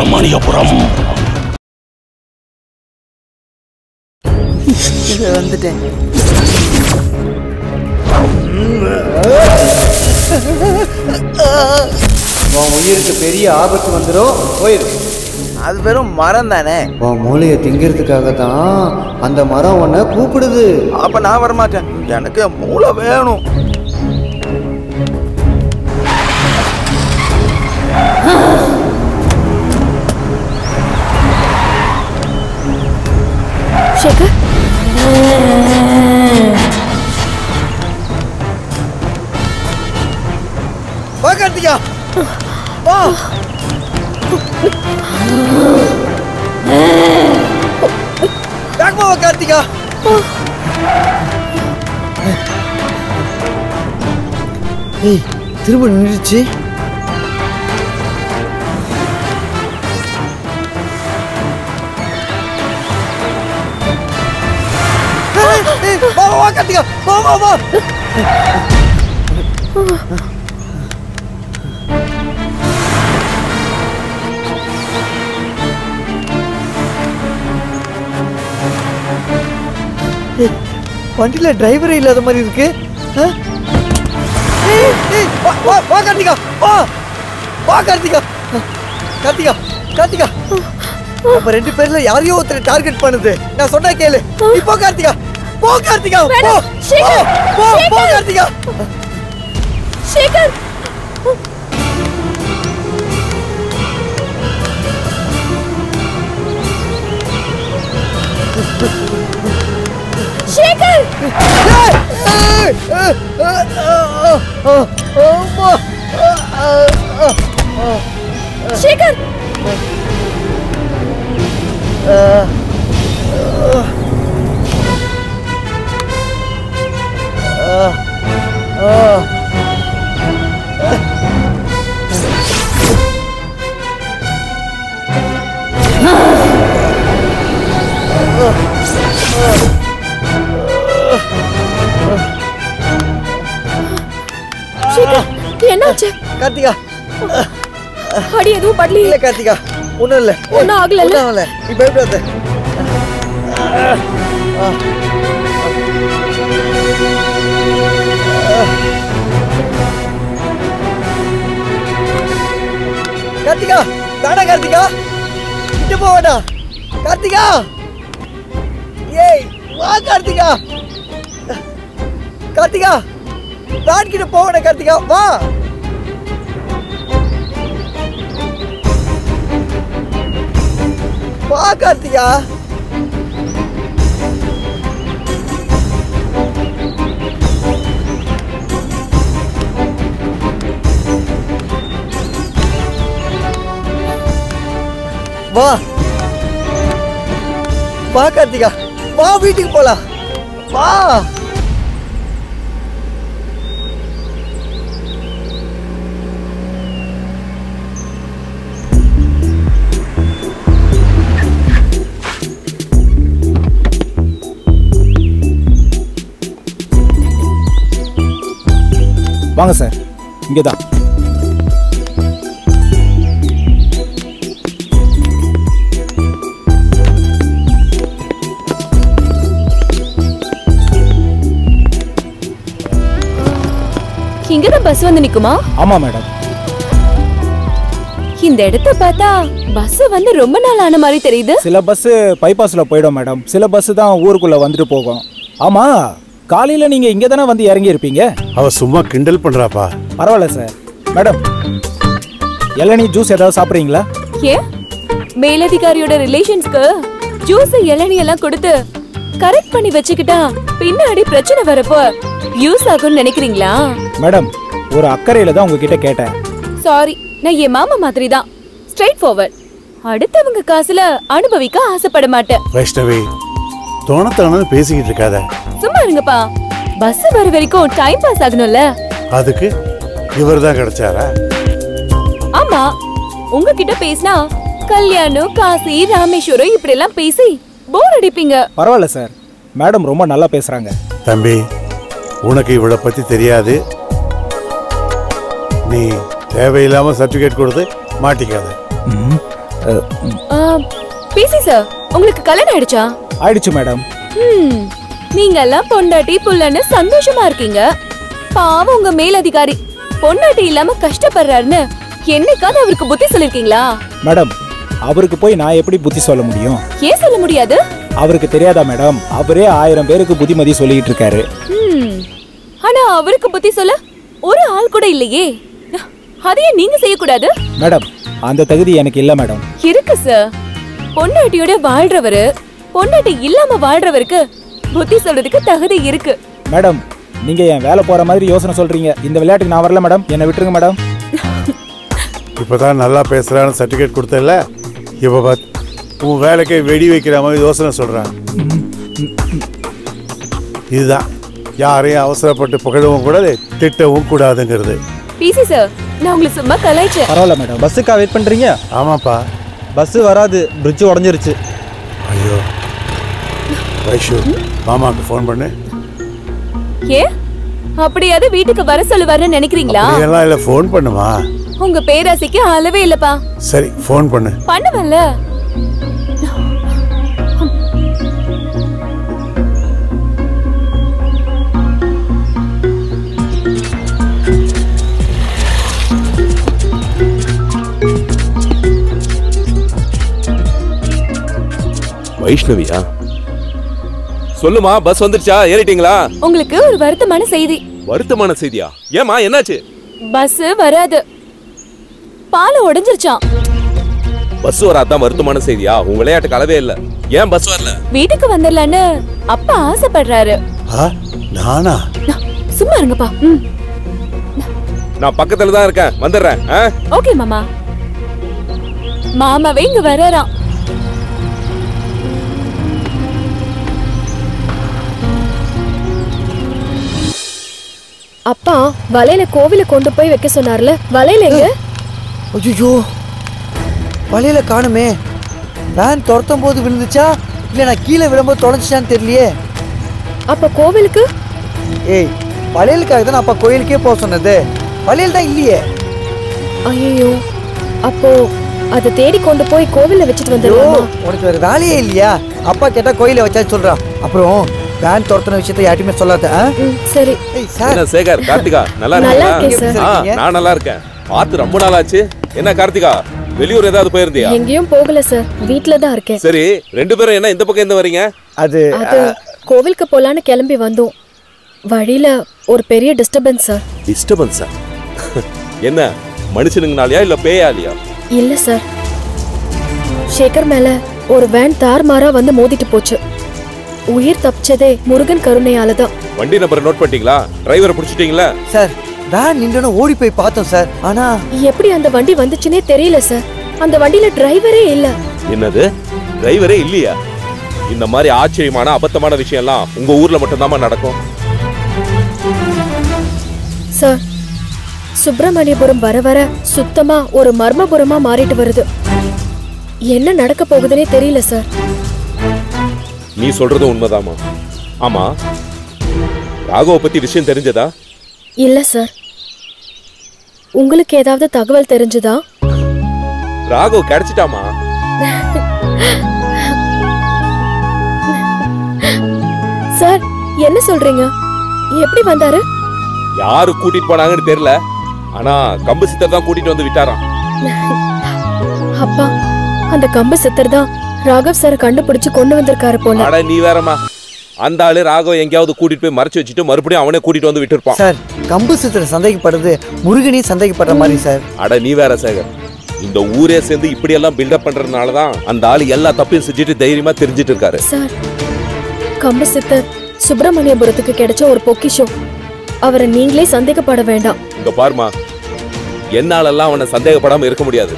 சுப்பிரமணியபுரம் வந்துட்டேன் உன் உயிருக்கு பெரிய ஆபத்து வந்துடும் போயிரு அது வெறும் மரம் தானே உன் மூளையை திங்கிறதுக்காக தான் அந்த மரம் உன்னை கூப்பிடுது அப்ப நான் வரமாட்டேன் எனக்கு மூளை வேணும் சேகர் வா கார்த்திகா வா வேகமா வா கார்த்திகா ஏய் திரும்ப நின்றுச்சு ஏய், ஏய், வா வா, வா கார்த்திகா வா வா வா வண்டியில டிரைவரே இல்லாத மாதிரி இருக்கு ஆ? ஏய், ஏய், வா, வா, வா கார்த்திகா வா வா கார்த்திகா கார்த்திகா கார்த்திகா நம்ம ரெண்டு பேர்ல யாரையோ ஒருத்தர் டார்கெட் பண்ணுது நான் சொன்னா கேளு நீ போ கார்த்திகா போ கார்த்திகா போ வேணாம், சேகர், போ, போ போ சேகர். கார்த்திகா சேகர் சேகர் ஏய், ஏய், ஏய், ஏய், ஆ, ஆ, ஆ, அம்மா. ஆ, ஆ, ஆ. சேகர் சேகர் என்னாச்சு கார்த்திகா அடி எதுவும் படலையே இல்ல கார்த்திகா ஒண்ணும் இல்ல ஒண்ணும் ஆகலைல்ல? ஒண்ணும் ஆகல நீ பயப்படாத கார்த்திகா வேணா கார்த்திகா கிட்ட போ வேணாம் கார்த்திகா ஏய் வா கார்த்திகா கார்த்திகா வேன் கிட்ட போ வேணாம் கார்த்திகா வா வா கார்த்திகா வா வா கார்த்திகா வா வீட்டுக்கு போலாம் வா வாங்க சார் இங்கே தான் இங்கதான் பஸ் வந்து நிக்குமா ஆமாம் மேடம் இந்த இடத்த பார்த்தா பஸ் வந்து ரொம்ப நாள் ஆன மாதிரி தெரியுது சில பஸ்ஸு பைபாஸில் போயிடும் மேடம் சில பஸ்ஸு தான் ஊருக்குள்ளே வந்துட்டு போகும் ஆமாம் காலையில் நீங்கள் இங்கே தானே வந்து இறங்கி இருப்பீங்க அவ சும்மா கிண்டல் பண்றாப்பா பரவாயில்ல சார் மேடம் இளநீ ஜூஸ் ஏதாவது சாப்பிட்றீங்களா ஏன் மேலதிகாரியோட ரிலேஷன்ஸ்க்கு ஜூஸ் இளநீ எல்லாம் கொடுத்து கரெக்ட் பண்ணி வச்சுக்கிட்டா பின்னாடி பிரச்சனை வரப்போ யூஸ் ஆகும்னு நினைக்கிறீங்களா மேடம் ஒரு அக்கறையில் தான் உங்ககிட்ட கேட்டேன் சாரி நான் என் மாமா மாதிரி தான் ஸ்ட்ரைட் ஃபார்வர்ட் அடுத்தவங்க காசுல அனுபவிக்க ஆசைப்பட மாட்டேன் வைஷ்ணவி தோணத்தானு பேசிக்கிட்டு இருக்காத சும்மா இருங்கப்பா பஸ் வர வரைக்கும் டைம் பாஸ் ஆகணும்ல அதுக்கு இவர் தான் கிடைச்சாரா ஆமா உங்ககிட்ட பேசினா கல்யாணம் காசி ராமேஸ்வரம் இப்படி எல்லாம் பேசி போர் அடிப்பீங்க பரவாயில்ல சார் மேடம் ரொம்ப நல்லா பேசுகிறாங்க தம்பி உனக்கு இவளை பத்தி தெரியாது நீ தேவையில்லாம சர்டிபிகேட் கொடுத்து மாட்டிக்காத பிசி சார் உங்களுக்கு கல்யாணம் ஆயிடுச்சா ஆயிடுச்சு மேடம் ஹம், நீங்க எல்லாம் பொண்டாட்டி புள்ளன்னு சந்தோஷமா இருக்கீங்க பாவம் உங்க மேலதிகாரி பொண்டாட்டி இல்லாம கஷ்டப்படுறாருன்னு என்னைக்காவது அவருக்கு புத்தி சொல்லிருக்கீங்களா மேடம் அவருக்கு போய் நான் எப்படி புத்தி சொல்ல முடியும் ஏன் சொல்ல முடியாது அவருக்கு தெரியாதா மேடம் அவரே ஆயிரம் பேருக்கு புத்திமதி சொல்லிக்கிட்டு இருக்காரு ஹம், ஆனா அவருக்கு புத்தி சொல்ல ஒரு ஆள் கூட இல்லையே அதையே நீங்க செய்யக்கூடாது மேடம் அந்த தகுதி எனக்கு இல்லை மேடம் இருக்கு சார் பொண்டாட்டியோட வாழ்றவரு பொண்டாட்டி இல்லாம வாழ்றவருக்கு புத்தி சொல்றதுக்கு தகுதி இருக்கு மேடம் நீங்க என் வேலை போற மாதிரி யோசனை சொல்றீங்க இந்த விளையாட்டுக்கு நான் வரல மேடம் என்னை விட்டுருங்க மேடம் இப்பதான் நல்லா பேசுறான்னு சர்டிஃபிகேட் கொடுத்தல இப்ப பாத் உன் வேலைக்கே வெடி வைக்கிற மாதிரி யோசனை சொல்றான் இதுதான் யாரையும் அவசரப்பட்டு புகழவும் கூடாது திட்டவும் கூடாதுங்கிறது பிசி சார் நான் உங்களை சும்மா கலாய்ச்சேன் பரவாயில்ல மேடம் பஸ்ஸுக்கா வெயிட் பண்ணுறீங்க ஆமாப்பா பஸ்ஸு வராது பிரிட்ஜ் உடஞ்சிருச்சு ஐயோ வைஷு மாமாக்கு ஃபோன் பண்ணு ஏன் அப்படியாவது வீட்டுக்கு வர சொல்லுவாருன்னு நினைக்கிறீங்களா அப்படியெல்லாம் இல்லை ஃபோன் பண்ணுமா உங்க பேராசைக்கு அளவே இல்லப்பா சரி ஃபோன் பண்ணு பண்ணுவல்ல வைஷ்ணவியா சொல்லுமா பஸ் வந்துருச்சா ஏறிட்டீங்களா உங்களுக்கு ஒரு வருத்தமான செய்தி வருத்தமான செய்தியா ஏமா என்னாச்சு பஸ் வராது பாலம் உடைஞ்சிருச்சான் பஸ் வராதான் வருத்தமான செய்தியா உங்க விளையாட்டுக்கு அளவே இல்ல ஏன் பஸ் வரல வீட்டுக்கு வந்துடலான்னு அப்பா ஆசைப்படுறாரு ஆ நானா சும்மா இருங்கப்பா ம் நான் பக்கத்துல தான் இருக்கேன் வந்துடுறேன் ஆ? ஓகே மாமா மாமாவே இங்க வராராம் அப்பா வலையில கோவில கொண்டு போய் வைக்க சொன்னார்ல வலையில எங்க ஐயோ வழியில காணுமே வேன் துரத்தும் போது விழுந்துச்சா இல்லை நான் கீழே விழும்போது தொலைஞ்சிச்சான்னு தெரியலையே அப்ப கோவிலுக்கு ஏய் வளையலுக்காக தான் அப்பா கோயிலுக்கே போக சொன்னது வளையல் தான் இல்லையே ஐயோ அப்போ அதை தேடி கொண்டு போய் கோவில்ல வச்சுட்டு ஐயோ வந்துடலாமா உனக்கு வேற வேலையே இல்லையா அப்பா கேட்டா கோயில வச்சா சொல்றான் அப்புறம் வேன் துரத்துன விஷயத்த யார்ட்டையுமே சொல்லாத ஆ? ம், சரி ஏய் சார் என்ன சேகர் கார்த்திகா நல்லா நல்லா இருக்கீங்களா இருக்கேன் சார். ஆ, நான் நல்லா இருக்கேன் பார்த்து ரொம்ப நாள் ஆச்சு என்ன கார்த்திகா வெளியூர் ஏதாவது போயிருந்தியா எங்கேயும் போகல சார் வீட்ல தான் இருக்கேன் சரி ரெண்டு பேரும் என்ன இந்த பக்கம் எந்த வரீங்க அது அது கோவிலுக்கு போலான்னு கிளம்பி வந்தோம் வழியில ஒரு பெரிய டிஸ்டர்பன்ஸ் சார் டிஸ்டர்பன்ஸா என்ன மனுஷனுங்கனாலயா இல்ல பேயாலியா இல்ல சார் சேகர் மேல ஒரு வேன் தார்மாரா வந்து மோதிட்டு போச்சு உயிர் தப்பிச்சதே முருகன் கருணையால தான் வண்டி நம்பர் நோட் பண்ணிட்டீங்களா டிரைவரை பிடிச்சிட்டீங்களா சார் வேன் நின்று ஓடி போய் பார்த்தோம் சார் ஆனா எப்படி அந்த வண்டி வந்துச்சுன்னே தெரியல சார் அந்த வண்டியில டிரைவரே இல்ல என்னது டிரைவரே இல்லையா இந்த மாதிரி ஆச்சரியமான அபத்தமான விஷயம்லாம் உங்க ஊர்ல மட்டும்தாம்மா நடக்கும் சார் சுப்பிரமணியபுரம் வர வர சுத்தமா ஒரு மர்மபுரமா மாறிட்டு வருது என்ன நடக்க போகுதுன்னே தெரியல சார் நீ சொல்றது உண்மைதாம்மா ஆமா ராகவ பத்தி விஷயம் தெரிஞ்சதா இல்ல சார் உங்களுக்கு ஏதாவது தகவல் தெரிஞ்சுதா ராகவ் கிடைச்சிட்டாமா சார் என்ன சொல்றீங்க எப்படி வந்தாரு யாரு கூட்டிட்டு போனாங்கன்னு தெரியல ஆனா கம்பு சித்தர் தான் கூட்டிட்டு வந்து விட்டாராம் அப்பா அந்த கம்பு சித்தர் தான் ராகவ் சாரை கண்டுபிடிச்சு கொண்டு வந்திருக்காரு போல அட நீ வேறம்மா அந்த ஆளு ராகவ் எங்கேயாவது கூட்டிட்டு போய் மறைச்சு வச்சுட்டு மறுபடியும் அவனே கூட்டிட்டு வந்து விட்டுருப்பான் சார் கம்பு சித்திர சந்தேகப்படுறது முருகனையும் சந்தேகப்படுற மாதிரி சார் அட நீ வேற சேகர் இந்த ஊரே சேர்ந்து இப்படி எல்லாம் பில்டப் பண்றதுனால தான் அந்த ஆளு எல்லா தப்பையும் செஞ்சுட்டு தைரியமா தெரிஞ்சிட்டு இருக்காரு சார் கம்பு சித்தர் சுப்பிரமணியபுரத்துக்கு கிடைச்ச ஒரு பொக்கிஷம் அவரை நீங்களே சந்தேகப்பட வேண்டாம் இங்க பாருமா என்னாலெல்லாம் அவனை சந்தேகப்படாம இருக்க முடியாது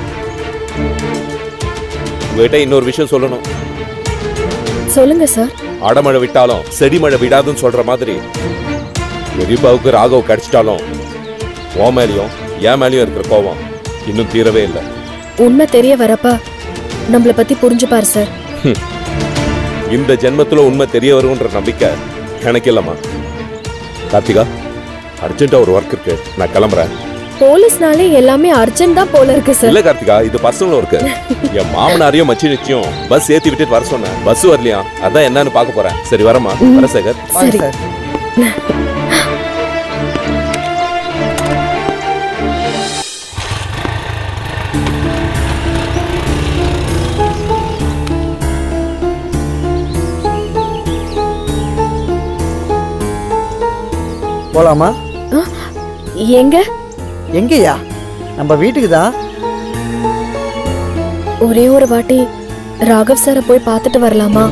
உங்ககிட்ட இன்னொரு விஷயம் சொல்லணும் சொல்லுங்க சார் அடமழை விட்டாலும் செடிமழை விடாதுன்னு சொல்ற மாதிரி பெரியப்பாவுக்கு ராகவ் கிடைச்சிட்டாலும் ஓ மேலேயும் என் மேலேயும் இருக்கிற கோவம் இன்னும் தீரவே இல்லை உண்மை தெரிய வரப்ப நம்மள பத்தி புரிஞ்சுப்பாரு சார் இந்த ஜென்மத்துல உண்மை தெரிய வரும்ன்ற நம்பிக்கை எனக்கு இல்லைம்மா கார்த்திகா அர்ஜென்ட்டா ஒரு ஒர்க் இருக்கு நான் கிளம்புறேன் போலீஸ்னாலே எல்லாமே அர்ஜென்ட் தான் போல இருக்கு சார் இல்ல கார்த்திகா இது பர்சனல் ஒர்க்கு என் மாமனாரையும் மச்சி நிச்சயம் பஸ் ஏத்தி விட்டுட்டு வர சொன்னேன் பஸ் வரலையா அதான் என்னன்னு பார்க்க போறேன் சரி வரமா வர சேகர் வாங்க சரி. சார் போலாமா எங்க எங்கேயா நம்ம வீட்டுக்கு தான் ஒரே ஒரு வாட்டி ராகவ் சாரை போய் பார்த்துட்டு வரலாமா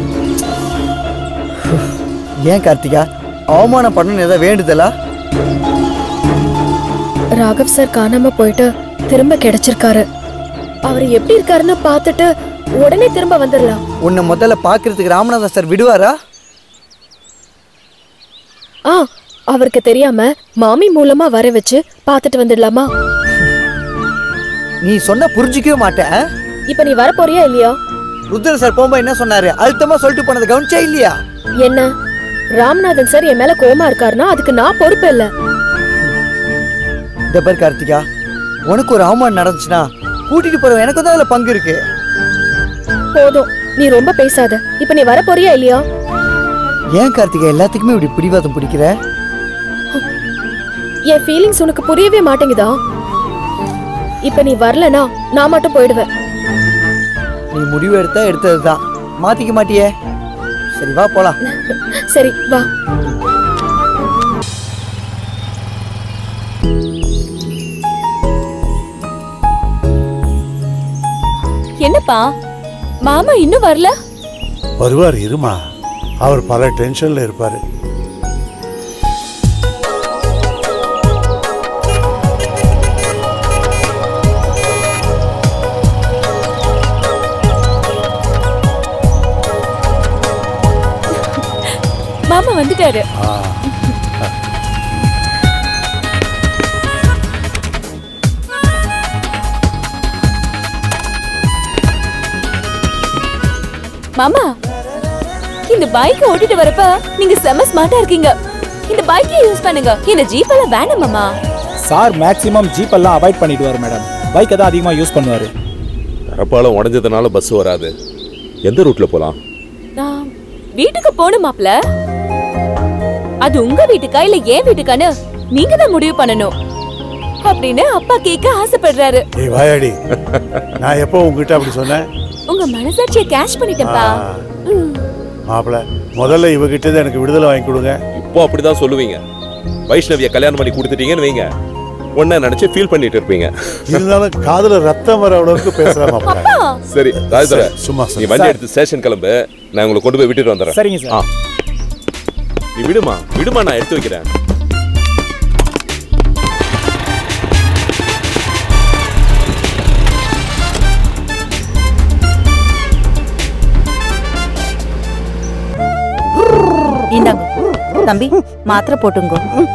ஏன் கார்த்திகா அவமானம் பண்ணணும் ஏதாவது வேண்டுதலா ராகவ் சார் காணாம போயிட்டு திரும்ப கிடைச்சிருக்காரு அவர் எப்படி இருக்காருன்னு பார்த்துட்டு உடனே திரும்ப வந்துடலாம் உன்னை முதல்ல பார்க்கறதுக்கு ராமநாதன் சார் விடுவாரா ஆ அவருக்கு தெரியாம மாமி மூலமா வர வச்சு பார்த்துட்டு வந்துடலாமா நீ சொன்ன புரிஞ்சிக்கவே மாட்டேன் இப்ப நீ வர போறியா இல்லையா ருத்ர சார் போகும்போது என்ன சொன்னாரு அழுத்தமா சொல்லிட்டு போனது கவனிச்சா இல்லையா என்ன ராமநாதன் சார் என் மேல கோமா இருக்காருன்னா அதுக்கு நான் பொறுப்பு இல்ல இந்த பேர் கார்த்திகா உனக்கு ஒரு அவமானம் நடந்துச்சுன்னா கூட்டிட்டு போற எனக்கு தான் அதுல பங்கு இருக்கு போதும் நீ ரொம்ப பேசாத இப்ப நீ வர போறியா இல்லையா ஏன் கார்த்திகா எல்லாத்துக்குமே இப்படி பிடிவாதம் பிடிக்கிற என் ஃபீலிங்ஸ் உனக்கு புரியவே மாட்டேங்குதா இப்ப நீ வரலனா நான் மட்டும் போயிடுவேன் நீ முடிவு எடுத்தா எடுத்ததுதான் மாத்திக்க மாட்டியே சரி வா போலாம் சரி வா என்னப்பா மாமா இன்னும் வரல வருவார் இருமா அவர் பல டென்ஷன்ல இருப்பாரு மாமா வந்துட்டாரு ஆ மாமா இந்த பைக் ஓட்டிட்டு வரப்ப நீங்க செம ஸ்மார்ட்டா இருக்கீங்க இந்த பைக்கை யூஸ் பண்ணுங்க இந்த ஜீப் எல்லாம் வேணாம் மாமா சார் மேக்ஸிமம் ஜீப் எல்லாம் அவாய்ட் பண்ணிடுவார் மேடம் பைக்கை தான் அதிகமாக யூஸ் பண்ணுவார் தரப்பாலம் உடஞ்சதுனால பஸ் வராது எந்த ரூட்ல போலாம் நான் வீட்டுக்கு போகணும் மாப்ள அது உங்க வீட்டுக்கா இல்ல என் வீட்டுக்கான்னு நீங்க தான் முடிவு பண்ணணும் அப்படின்னு அப்பா கேட்க ஆசைப்படுறாரு ஏய் வாயாடி நான் எப்போ உங்ககிட்ட அப்படி சொன்னேன் உங்க மனசாட்சியை கேஷ் பண்ணிட்டேன்ப்பா ம். மாப்பிள முதல்ல இவகிட்ட இருந்து எனக்கு விடுதலை வாங்கி கொடுங்க இப்போ அப்படிதான் சொல்லுவீங்க வைஷ்ணவிய கல்யாணம் பண்ணி கொடுத்துட்டீங்கன்னு வைங்க ஒன்ன நினைச்சு ஃபீல் பண்ணிட்டு இருப்பீங்க இருந்தாலும் காதுல ரத்தம் வர அளவுக்கு பேசுறேன் மாப்பிள அப்பா சரி ராஜதுரை சரி, சும்மா நீ சொல்லு. வண்டி எடுத்து ஸ்டேஷன் கிளம்பு நான் உங்களை கொண்டு போய் விட்டுட்டு வந்துடுறேன் சரிங்க சார் ஆ நீ விடுமா விடுமா நான் எடுத்து வைக்கிறேன் இந்தாங்க தம்பி மாத்திரை போட்டுங்கோ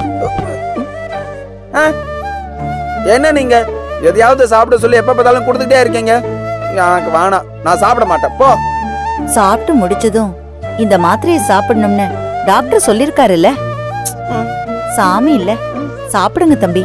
என்ன நீங்க எதையாவது சாப்பிட சொல்லி எப்ப பார்த்தாலும் கொடுத்துட்டே இருக்கீங்க எனக்கு வேணாம் நான் சாப்பிட மாட்டேன் போ சாப்பிட்டு முடிச்சதும் இந்த மாத்திரையை சாப்பிடணும்னு டாக்டர் சொல்லிருக்காருல்ல சாமி இல்ல சாப்பிடுங்க தம்பி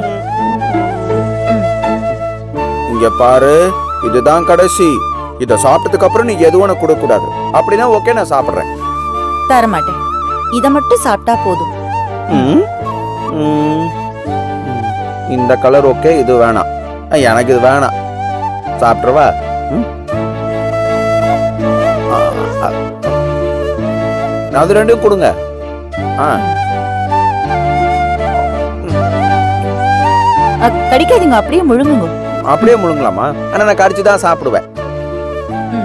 இங்க பாரு இதுதான் கடைசி இத சாப்பிட்டதுக்கு அப்புறம் நீ எதுவும் எனக்கு கொடுக்க கூடாது அப்படின்னா ஓகே நான் சாப்பிடுறேன் தர மாட்டேன் இத மட்டும் சாப்பிட்டா போதும் ம்? ம். இந்த கலர் ஓகே இது வேணாம் அஹ், எனக்கு இது வேணாம் சாப்பிட்றவா ம்? ஆ, ஆ. அது ரெண்டும் கொடுங்க ஆ அ, கடிக்காதீங்க அப்படியே முழுங்குங்க அப்படியே முழுங்கலாமா ஆனா நான் கடிச்சு தான் சாப்பிடுவேன் ம்.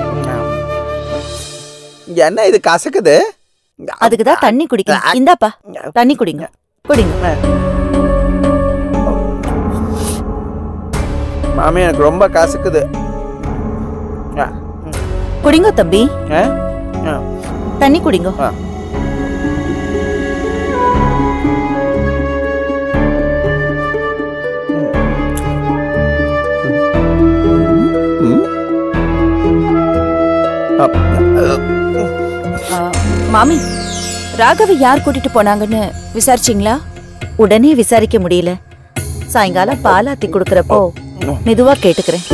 என்ன இது கசக்குது அதுக்கு தான் தண்ணி குடிக்கணும் இந்தாப்பா தண்ணி குடிங்க குடிங்க மாமி எனக்கு ரொம்ப கசக்குது ஆ, குடிங்க தம்பி ஆ, ஆ. தண்ணி குடிங்க ஆ. ம். அப், ஆ, மாமி ராகவ யார் கூட்டிட்டு போனாங்கன்னு விசாரிச்சிங்களா உடனே விசாரிக்க முடியல சாயங்காலம் பாலாத்தி கொடுக்கறப்போ மெதுவா கேட்டுக்கிறேன்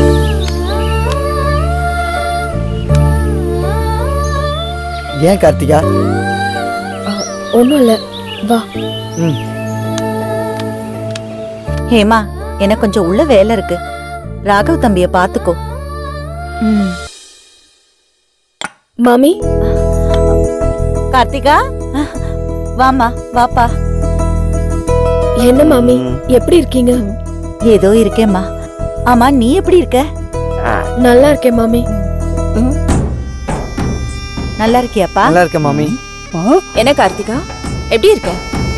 ஏன் கார்த்திகா ஒன்றும் இல்லை வா ஹேமா எனக்கு கொஞ்சம் உள்ள வேலை இருக்கு ராகவ் தம்பிய பாத்துக்கோ ம். மாமி கார்த்திகா வாமா வாப்பா என்ன மாமி எப்படி இருக்கீங்க ஏதோ இருக்கேம்மா ஆமா நீ எப்படி இருக்க நல்லா இருக்கேன் மாமி நல்லா இருக்கியாப்பா நல்லா இருக்கேன் மாமி என்ன கார்த்திகா எப்படி இருக்க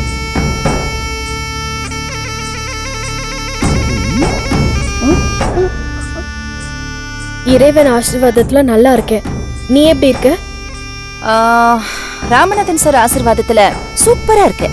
இறைவன் ஆசீர்வாதத்துல நல்லா இருக்கேன் நீ எப்படி இருக்க ஆ, ராமநாதன் சார் ஆசீர்வாதத்துல சூப்பரா இருக்க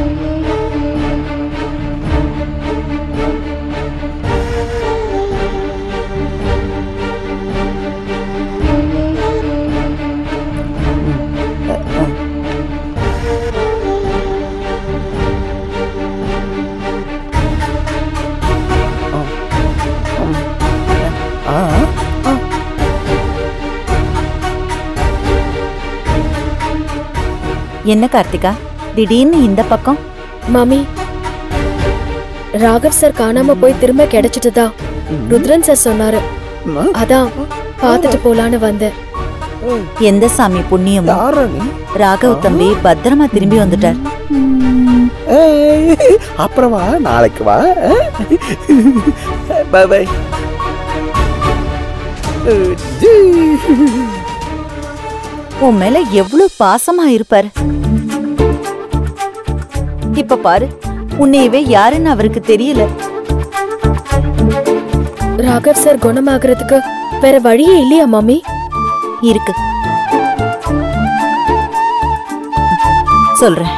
என்ன கார்த்திகா திடீர்னு இந்த பக்கம் மாமி ராகவ் சார் காணாம போய் திரும்ப கிடைச்சிட்டுதா ருத்ரன் சார் சொன்னாரு அதான் பார்த்துட்டு போலான்னு வந்தேன் எந்த சாமி புண்ணியமோ யாரா நீ ராகவ் தம்பி பத்திரமா திரும்பி வந்துட்டார் ஏய், அப்புறம் வா நாளைக்கு வா பை பை உன் மேல எவ்வளவு பாசமா இருப்பாரு இப்ப பாரு உன்னையவே யாருன்னு அவருக்கு தெரியல ராகவ் சார் குணமாகறதுக்கு வேற வழியே இல்லையா மாமி இருக்கு சொல்றேன்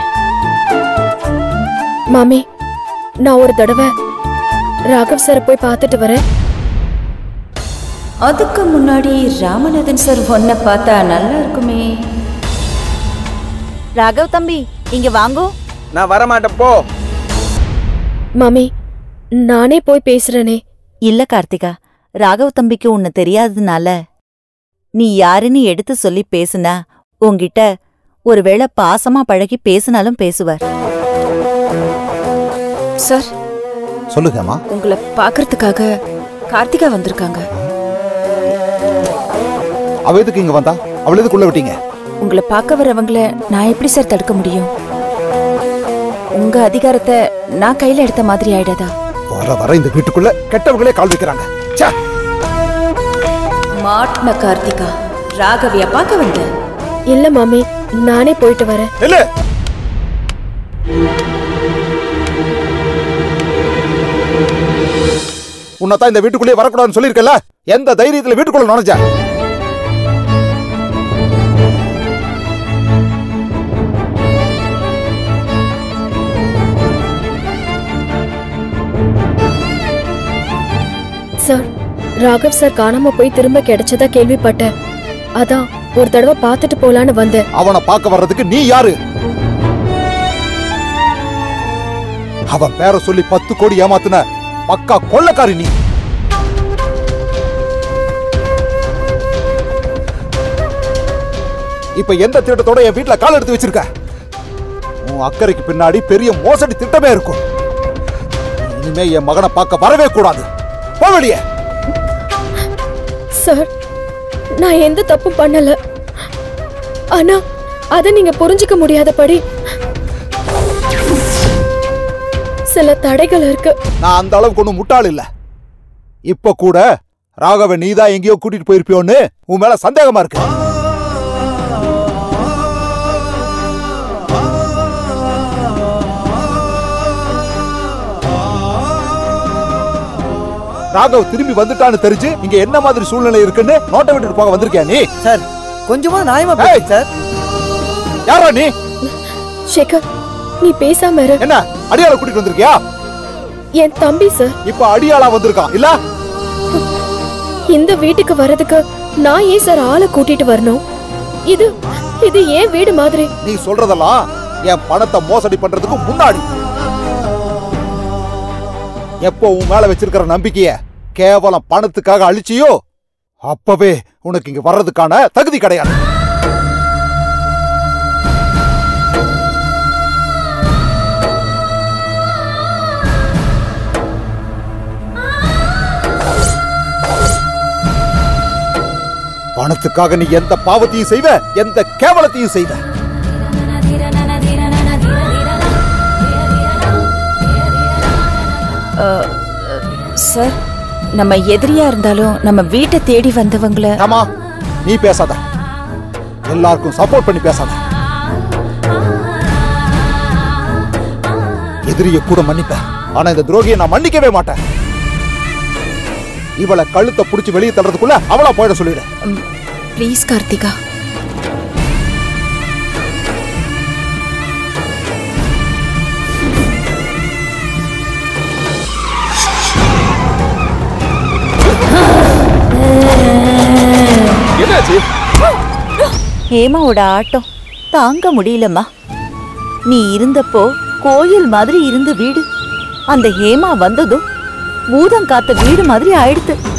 மாமி நான் ஒரு தடவை ராகவ் சார் போய் பார்த்துட்டு வரேன் அதுக்கு முன்னாடி ராமநாதன் சார் ஒன்ன பார்த்தா நல்லா இருக்குமே ராகவ் தம்பி இங்க வாங்கோ நான் வரமாட்டேன் போ மாமி நானே போய் பேசுறேனே இல்ல கார்த்திகா ராகவ் தம்பிக்கு உன்னை தெரியாததுனால நீ யாருன்னு எடுத்து சொல்லி பேசுனா உன்கிட்ட ஒருவேளை பாசமா பழகி பேசினாலும் பேசுவார் சார் சொல்லுங்கம்மா உங்களை பார்க்கறதுக்காக கார்த்திகா வந்திருக்காங்க அவ எதுக்கு இங்க வந்தா அவள எதுக்குள்ள விட்டீங்க உங்களை பார்க்க வரவங்கள நான் எப்படி சார் தடுக்க முடியும் உங்க அதிகாரத்தை நான் கையில எடுத்த மாதிரி ஆயிடாதா வர வர இந்த வீட்டுக்குள்ள கெட்டவங்களே கால் வைக்கிறாங்க ச்சே மாட்ன கார்த்திகா ராகவியா பார்க்க வந்த இல்ல மாமி நானே போயிட்டு வரேன் இல்ல உன்னதான் இந்த வீட்டுக்குள்ளே வரக்கூடாதுன்னு சொல்லியிருக்கல எந்த தைரியத்துல வீட்டுக்குள்ள நுழைஞ்ச சார் ராகவ் சார் காணாம போய் திரும்ப கிடைச்சதா கேள்விப்பட்டேன் அதான் ஒரு தடவை பார்த்துட்டு போலான்னு வந்தேன் அவனை பார்க்க வர்றதுக்கு நீ யாரு அவன் பேரை சொல்லி பத்து கோடி ஏமாத்துன பக்கா கொள்ளக்காரி நீ இப்ப எந்த திட்டத்தோட என் வீட்டுல கால் எடுத்து வச்சிருக்க உன் அக்கறைக்கு பின்னாடி பெரிய மோசடி திட்டமே இருக்கும் இனிமே என் மகனை பார்க்க வரவே கூடாது போ வெளியே சார் நான் எந்த தப்பும் பண்ணல ஆனா அத நீங்க புரிஞ்சுக்க முடியாதபடி சில தடைகள் இருக்கு நான் அந்த அளவுக்கு ஒண்ணும் முட்டாள் இல்ல இப்ப கூட ராகவன் நீதான் எங்கேயோ கூட்டிட்டு போயிருப்பியோன்னு உன் மேல சந்தேகமா இருக்கு ராகவ் திரும்பி வந்துட்டான்னு தெரிஞ்சு இங்க என்ன மாதிரி சூழ்நிலை இருக்குன்னு நோட்டை விட்டுட்டு போக வந்திருக்கியா நீ சார் கொஞ்சமா நியாயமா பேசு சார் யாரா நீ சேகர் நீ பேசாம இரு என்ன அடியாள கூட்டிட்டு வந்திருக்கியா என் தம்பி சார் இப்ப அடியாளா வந்திருக்கான் இல்ல இந்த வீட்டுக்கு வர்றதுக்கு நான் ஏன் சார் ஆளை கூட்டிட்டு வரணும் இது இது ஏன் வீடு மாதிரி நீ சொல்றதெல்லாம் என் பணத்தை மோசடி பண்றதுக்கு முன்னாடி எப்போ உன் மேல வச்சிருக்கிற நம்பிக்கைய கேவலம் பணத்துக்காக அழிச்சியோ அப்பவே உனக்கு இங்க வர்றதுக்கான தகுதி கிடையாது பணத்துக்காக நீ எந்த பாவத்தையும் செய்வ எந்த கேவலத்தையும் செய்வ சார் நம்ம எதிரியா இருந்தாலும் நம்ம வீட்டை தேடி வந்தவங்கள ஆமா நீ பேசாத எல்லாருக்கும் சப்போர்ட் பண்ணி பேசாத எதிரிய கூட மன்னிப்பேன் ஆனா இந்த துரோகியை நான் மன்னிக்கவே மாட்டேன் இவளை கழுத்தை புடிச்சு வெளியே தள்ளுறதுக்குள்ள அவளா போயிட சொல்லிடு ப்ளீஸ் கார்த்திகா என்னாச்சு ஹேமாவோட ஆட்டம் தாங்க முடியலம்மா நீ இருந்தப்போ கோயில் மாதிரி இருந்த வீடு அந்த ஹேமா வந்ததும் பூதம் காத்த வீடு மாதிரி ஆயிடுத்து